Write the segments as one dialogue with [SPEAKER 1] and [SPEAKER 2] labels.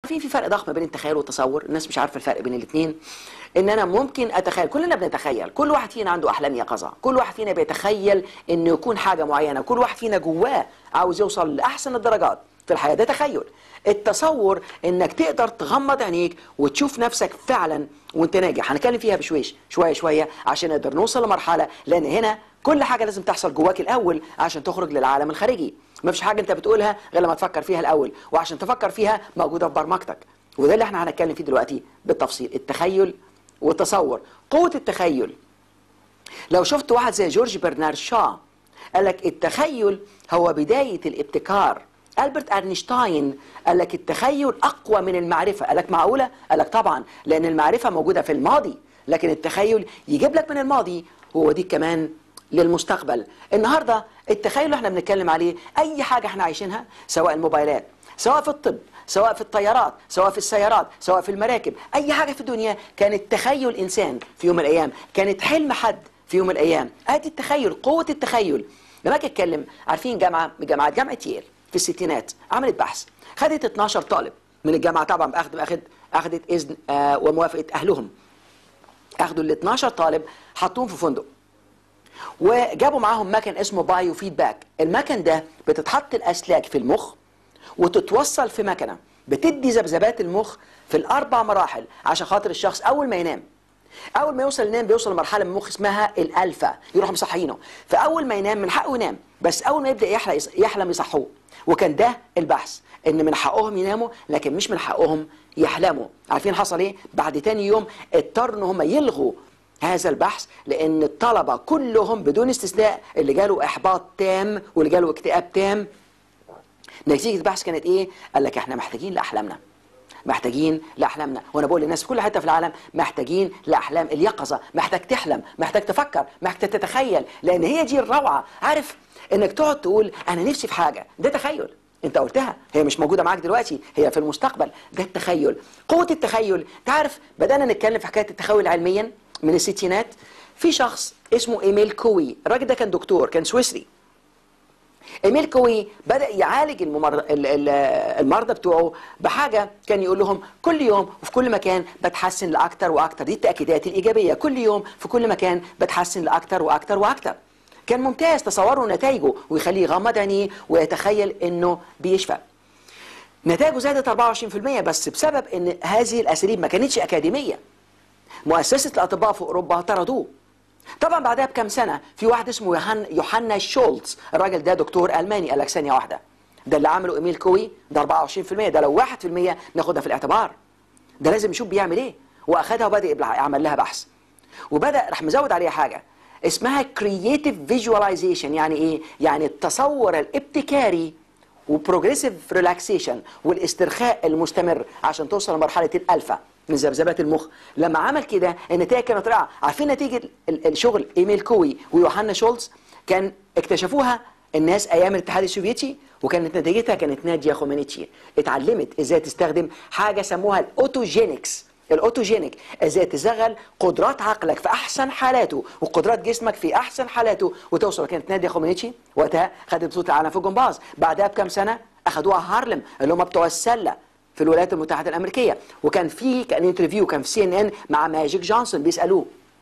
[SPEAKER 1] في في فرق ضخم بين التخيل والتصور الناس مش عارفه الفرق بين الاثنين ان انا ممكن اتخيل كلنا بنتخيل كل واحد فينا عنده احلام يقظه كل واحد فينا بيتخيل انه يكون حاجه معينه كل واحد فينا جواه عاوز يوصل لاحسن الدرجات في الحياه ده تخيل التصور انك تقدر تغمض عينيك وتشوف نفسك فعلا وانت ناجح هنتكلم فيها بشويش شويه شويه عشان نقدر نوصل لمرحله لان هنا كل حاجه لازم تحصل جواك الاول عشان تخرج للعالم الخارجي ما فيش حاجه انت بتقولها غير لما تفكر فيها الاول وعشان تفكر فيها موجوده في برمجتك وده اللي احنا هنتكلم فيه دلوقتي بالتفصيل التخيل والتصور قوه التخيل لو شفت واحد زي جورج برنارد شا قال لك التخيل هو بدايه الابتكار البرت اينشتاين قال لك التخيل اقوى من المعرفه قال لك معقوله قال لك طبعا لان المعرفه موجوده في الماضي لكن التخيل يجيب لك من الماضي ويوديك كمان للمستقبل النهارده التخيل اللي احنا بنتكلم عليه اي حاجه احنا عايشينها سواء الموبايلات سواء في الطب سواء في الطيارات سواء في السيارات سواء في المراكب اي حاجه في الدنيا كانت تخيل انسان في يوم من الايام كانت حلم حد في يوم من الايام ادي التخيل قوه التخيل لما اجي اتكلم عارفين جامعه من جامعات جامعه ييل في الستينات عملت بحث خدت 12 طالب من الجامعه طبعا باخد اخد اخذت اذن آه وموافقه اهلهم اخدوا ال 12 طالب حطوهم في فندق وجابوا معاهم مكن اسمه بايو فيدباك المكن ده بتتحط الاسلاك في المخ وتتوصل في مكنه بتدي ذبذبات المخ في الاربع مراحل عشان خاطر الشخص اول ما ينام اول ما يوصل ينام بيوصل لمرحله من المخ اسمها الالفا يروح مصحينه فاول ما ينام من حقه ينام بس اول ما يبدا يحلم يحلم يصحوه وكان ده البحث ان من حقهم يناموا لكن مش من حقهم يحلموا عارفين حصل ايه بعد تاني يوم اضطروا ان هم يلغوا هذا البحث لان الطلبه كلهم بدون استثناء اللي جاله احباط تام واللي جاله اكتئاب تام نتيجه البحث كانت ايه قال لك احنا محتاجين لاحلامنا محتاجين لاحلامنا وانا بقول للناس في كل حته في العالم محتاجين لاحلام اليقظه محتاج تحلم محتاج تفكر محتاج تتخيل لان هي دي الروعه عارف انك تقعد تقول انا نفسي في حاجه ده تخيل انت قلتها هي مش موجوده معاك دلوقتي هي في المستقبل ده التخيل قوه التخيل تعرف بدانا نتكلم في حكايه التخيل علميا من الستينات في شخص اسمه ايميل كوي الراجل ده كان دكتور كان سويسري ايميل كوي بدا يعالج الممرض المرضى بتوعه بحاجه كان يقول لهم كل يوم وفي كل مكان بتحسن لاكتر واكتر دي التاكيدات الايجابيه كل يوم في كل مكان بتحسن لاكتر واكتر واكتر كان ممتاز تصوروا نتائجه ويخليه يغمض عينيه ويتخيل انه بيشفى نتائجه زادت 24% بس بسبب ان هذه الاساليب ما كانتش اكاديميه مؤسسه الاطباء في اوروبا طردوه طبعا بعدها بكام سنه في واحد اسمه يوحنا يوحنا شولتز الراجل ده دكتور الماني قال لك ثانيه واحده ده اللي عمله ايميل كوي ده 24% ده لو 1% ناخدها في الاعتبار ده لازم يشوف بيعمل ايه واخدها وبدا يعمل لها بحث وبدا راح مزود عليها حاجه اسمها كرييتيف فيجواليزيشن يعني ايه يعني التصور الابتكاري وبروجريسيف ريلاكسيشن والاسترخاء المستمر عشان توصل لمرحله الالفا من ذبذبات المخ لما عمل كده النتائج كانت رائعه عارفين نتيجه الشغل ايميل كوي ويوحنا شولتز كان اكتشفوها الناس ايام الاتحاد السوفيتي وكانت نتيجتها كانت ناديا خومينيتشي اتعلمت ازاي تستخدم حاجه سموها الاوتوجينكس الاوتوجينيك ازاي تشغل قدرات عقلك في احسن حالاته وقدرات جسمك في احسن حالاته وتوصل كانت ناديا خومينيتشي وقتها خدت بطوله العالم في الجمباز بعدها بكام سنه اخذوها هارلم اللي هم بتوع السله في الولايات المتحده الامريكيه وكان في كان انترفيو كان في سي ان ان مع ماجيك جونسون بيسالوه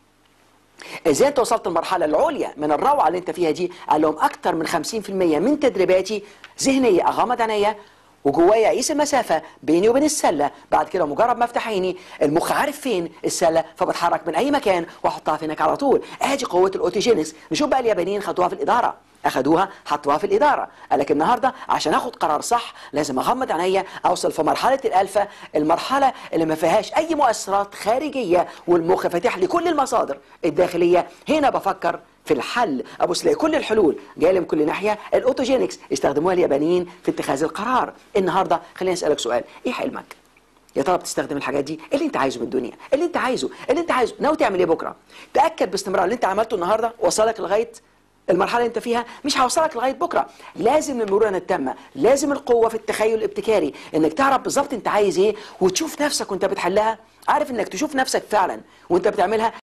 [SPEAKER 1] ازاي انت وصلت المرحله العليا من الروعه اللي انت فيها دي قال لهم اكتر من 50% من تدريباتي ذهنيه اغمض عينيا وجوايا اقيس المسافه بيني وبين السله بعد كده مجرد ما افتح عيني المخ عارف فين السله فبتحرك من اي مكان واحطها في هناك على طول ادي قوه الاوتوجينكس نشوف بقى اليابانيين خدوها في الاداره اخدوها حطوها في الاداره قال لك النهارده عشان اخد قرار صح لازم اغمض عينيا اوصل في مرحله الالفا المرحله اللي ما فيهاش اي مؤثرات خارجيه والمخ فاتح لي كل المصادر الداخليه هنا بفكر في الحل ابص لي كل الحلول جايه لي من كل ناحيه الاوتوجينكس استخدموها اليابانيين في اتخاذ القرار النهارده خليني اسالك سؤال ايه حلمك يا ترى بتستخدم الحاجات دي اللي انت عايزه من الدنيا اللي انت عايزه اللي انت عايزه ناوي تعمل ايه بكره تاكد باستمرار اللي انت عملته النهارده وصلك لغايه المرحله اللي انت فيها مش هوصلك لغايه بكره لازم المرونه التامه لازم القوه في التخيل الابتكاري انك تعرف بالظبط انت عايز ايه وتشوف نفسك وانت بتحلها عارف انك تشوف نفسك فعلا وانت بتعملها